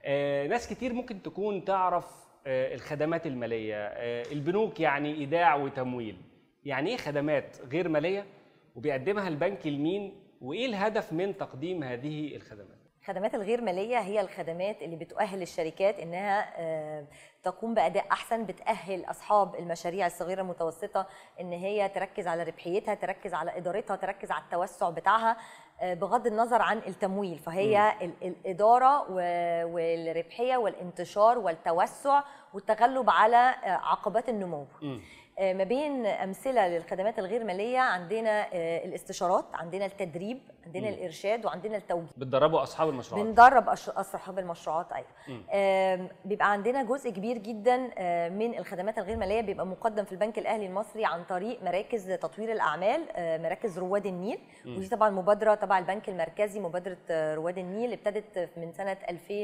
آه، ناس كتير ممكن تكون تعرف آه، الخدمات الماليه آه، البنوك يعني ايداع وتمويل يعني ايه خدمات غير ماليه وبيقدمها البنك لمين وايه الهدف من تقديم هذه الخدمات الخدمات الغير ماليه هي الخدمات اللي بتؤهل الشركات انها آه، تقوم باداء احسن بتاهل اصحاب المشاريع الصغيره المتوسطه ان هي تركز على ربحيتها تركز على ادارتها تركز على التوسع بتاعها آه، بغض النظر عن التمويل فهي ال- الاداره و- والربحيه والانتشار والتوسع والتغلب على آه، عقبات النمو مم. آه، ما بين امثله للخدمات الغير ماليه عندنا آه، الاستشارات عندنا التدريب عندنا مم. الارشاد وعندنا التوجيه بتدربوا اصحاب المشروعات بندرب أش- اصحاب المشروعات ايوه مم. آم، بيبقى عندنا جزء كبير جدا آه، من الخدمات الغير ماليه بيبقى مقدم في البنك الاهلي المصري عن طريق مراكز تطوير الاعمال آه، مراكز رواد النيل مم. ودي طبعا مبادره تبع البنك المركزي مبادره آه، رواد النيل ابتدت من سنه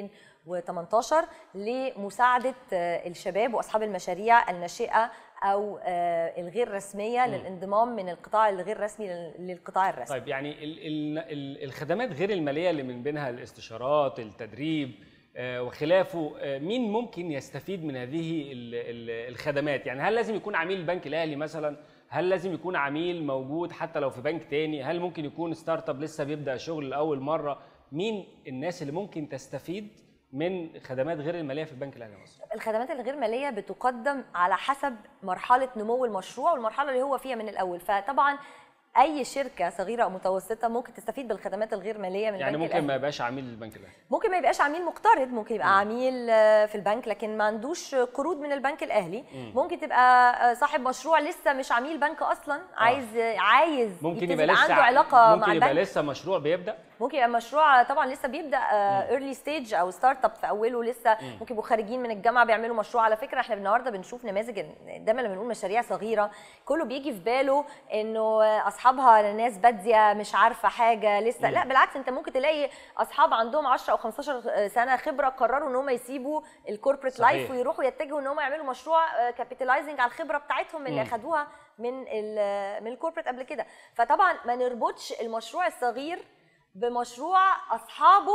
2018 لمساعده آه، الشباب واصحاب المشاريع الناشئه او آه، الغير رسميه مم. للانضمام من القطاع الغير رسمي لل- للقطاع الرسمي طيب يعني ال ال ال الخدمات غير الماليه اللي من بينها الاستشارات التدريب آه، وخلافه آه، مين ممكن يستفيد من هذه ال ال الخدمات يعني هل لازم يكون عميل البنك الاهلي مثلا هل لازم يكون عميل موجود حتى لو في بنك تاني هل ممكن يكون ستارت اب لسه بيبدا شغل لاول مره مين الناس اللي ممكن تستفيد من خدمات غير الماليه في البنك الاهلي المصري الخدمات الغير ماليه بتقدم على حسب مرحله نمو المشروع والمرحله اللي هو فيها من الاول فطبعا اي شركه صغيره او متوسطه ممكن تستفيد بالخدمات الغير ماليه من يعني البنك ممكن ما الأهلي. يبقاش عميل البنك الاهلي ممكن ما يبقاش عميل مقترض ممكن يبقى مم. عميل آه، في البنك لكن ما عندوش قروض من البنك الاهلي مم. ممكن تبقى آه، صاحب مشروع لسه مش عميل بنك اصلا عايز عايز ممكن يبتدي يبقى لسه عنده ع- علاقه ممكن مع يبقى البنك لسه مشروع بيبدا ممكن يبقى مشروع طبعا لسه بيبدا ايرلي ستيج او ستارت اب في اوله لسه مم. ممكن يبقوا خارجين من الجامعه بيعملوا مشروع على فكره احنا النهارده بنشوف نماذج إن- دايما لما بنقول مشاريع صغيره كله بيجي في باله انه اصحابها ناس باديه مش عارفه حاجه لسه مم. لا بالعكس انت ممكن تلاقي اصحاب عندهم 10 او 15 سنه خبره قرروا ان هم يسيبوا الكوربريت صحيح. لايف ويروحوا يتجهوا ان هم يعملوا مشروع كابيتالايزنج على الخبره بتاعتهم اللي مم. خدوها من ال من الكوربريت قبل كده فطبعا ما نربطش المشروع الصغير بمشروع اصحابه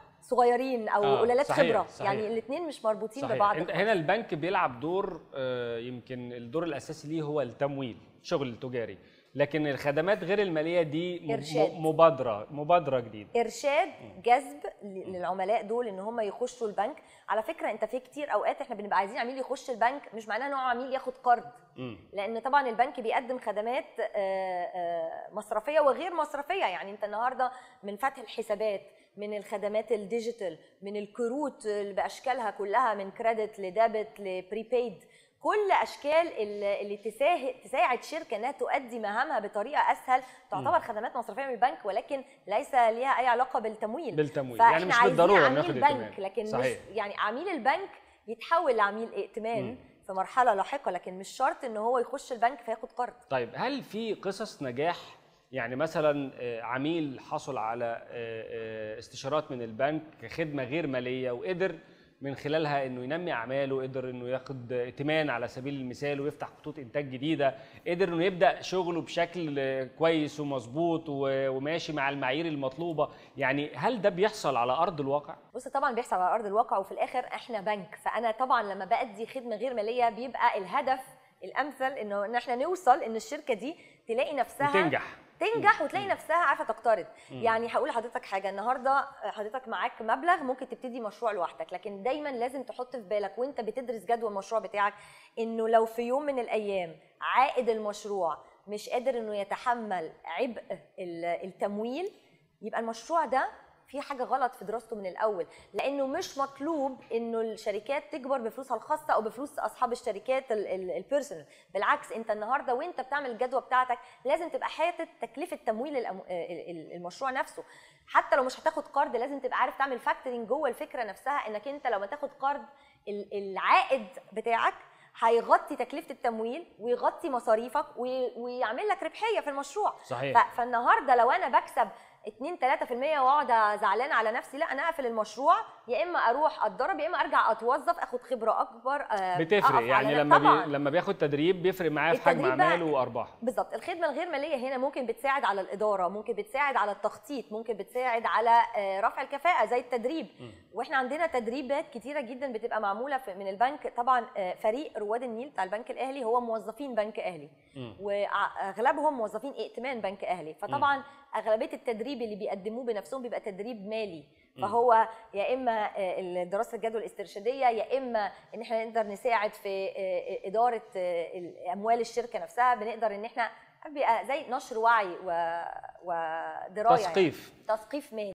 صغيرين او آه، قلالات صحيح، خبره صحيح. يعني الاثنين مش مربوطين صحيح. ببعض انت خالص. هنا البنك بيلعب دور آه، يمكن الدور الاساسي ليه هو التمويل شغل تجاري لكن الخدمات غير الماليه دي م- إرشاد. م- مبادره مبادره جديده ارشاد جذب ل- للعملاء دول ان هم يخشوا البنك على فكره انت في كتير اوقات احنا بنبقى عايزين عميل يخش البنك مش معناه ان هو عميل ياخد قرض مم. لان طبعا البنك بيقدم خدمات آه، آه، مصرفيه وغير مصرفيه يعني انت النهارده من فتح الحسابات من الخدمات الديجيتال من الكروت اللي باشكالها كلها من كريدت لديبت لبريبيد كل اشكال اللي اللي تساعد تساعد شركه انها تؤدي مهامها بطريقه اسهل تعتبر خدمات مصرفيه من البنك ولكن ليس ليها اي علاقه بالتمويل بالتمويل فاحنا يعني مش عايزين بالضروره انه عميل ياخد بنك ائتمان لكن صحيح مش يعني عميل البنك يتحول لعميل ائتمان مم. في مرحله لاحقه لكن مش شرط ان هو يخش البنك فياخد قرض طيب هل في قصص نجاح يعني مثلا آه، عميل حصل على آه، آه، استشارات من البنك كخدمه غير ماليه وقدر من خلالها انه ينمي اعماله قدر انه ياخد ائتمان على سبيل المثال ويفتح خطوط انتاج جديده قدر انه يبدا شغله بشكل آه، كويس ومظبوط و- وماشي مع المعايير المطلوبه يعني هل ده بيحصل على ارض الواقع بص طبعا بيحصل على ارض الواقع وفي الاخر احنا بنك فانا طبعا لما بادي خدمه غير ماليه بيبقى الهدف الامثل انه ان احنا نوصل ان الشركه دي تلاقي نفسها وتنجح تنجح وتلاقي نفسها عارفه تقترض مم. يعني هقول لحضرتك حاجه النهارده حضرتك معاك مبلغ ممكن تبتدي مشروع لوحدك لكن دايما لازم تحط في بالك وانت بتدرس جدوى المشروع بتاعك انه لو في يوم من الايام عائد المشروع مش قادر انه يتحمل عبء ال- التمويل يبقى المشروع ده في حاجه غلط في دراسته من الاول لانه مش مطلوب انه الشركات تكبر بفلوسها الخاصه او بفلوس اصحاب الشركات البيرسونال بالعكس انت النهارده وانت بتعمل الجدوى بتاعتك لازم تبقى حاطط تكلفه تمويل الأم- ال- ال- المشروع نفسه حتى لو مش هتاخد قرض لازم تبقى عارف تعمل فاكتورنج جوه الفكره نفسها انك انت لما تاخد قرض ال- العائد بتاعك هيغطي تكلفه التمويل ويغطي مصاريفك وي- ويعمل لك ربحيه في المشروع صحيح ف- فالنهارده لو انا بكسب 2 3% واقعد زعلان على نفسي لا انا اقفل المشروع يا اما اروح اتدرب يا اما ارجع اتوظف اخد خبره اكبر آه، بتفرق أقف يعني على- لما طبعا بي... لما بياخد تدريب بيفرق معاه في حجم التدريب بقى- اعماله وارباحه بالظبط الخدمه الغير ماليه هنا ممكن بتساعد على الاداره ممكن بتساعد على التخطيط ممكن بتساعد على آه، رفع الكفاءه زي التدريب واحنا عندنا تدريبات كتيره جدا بتبقى معموله في- من البنك طبعا آه، فريق رواد النيل بتاع البنك الاهلي هو موظفين بنك اهلي مم. واغلبهم موظفين ائتمان بنك اهلي فطبعا اغلبيه التدريب اللي بيقدموه بنفسهم بيبقى تدريب مالي فهو يا اما آه، دراسه الجدوى الاسترشاديه يا اما ان احنا نقدر نساعد في آه، اداره آه، اموال الشركه نفسها بنقدر ان احنا بيبقى زي نشر وعي و- ودرايه يعني. تثقيف تثقيف مالي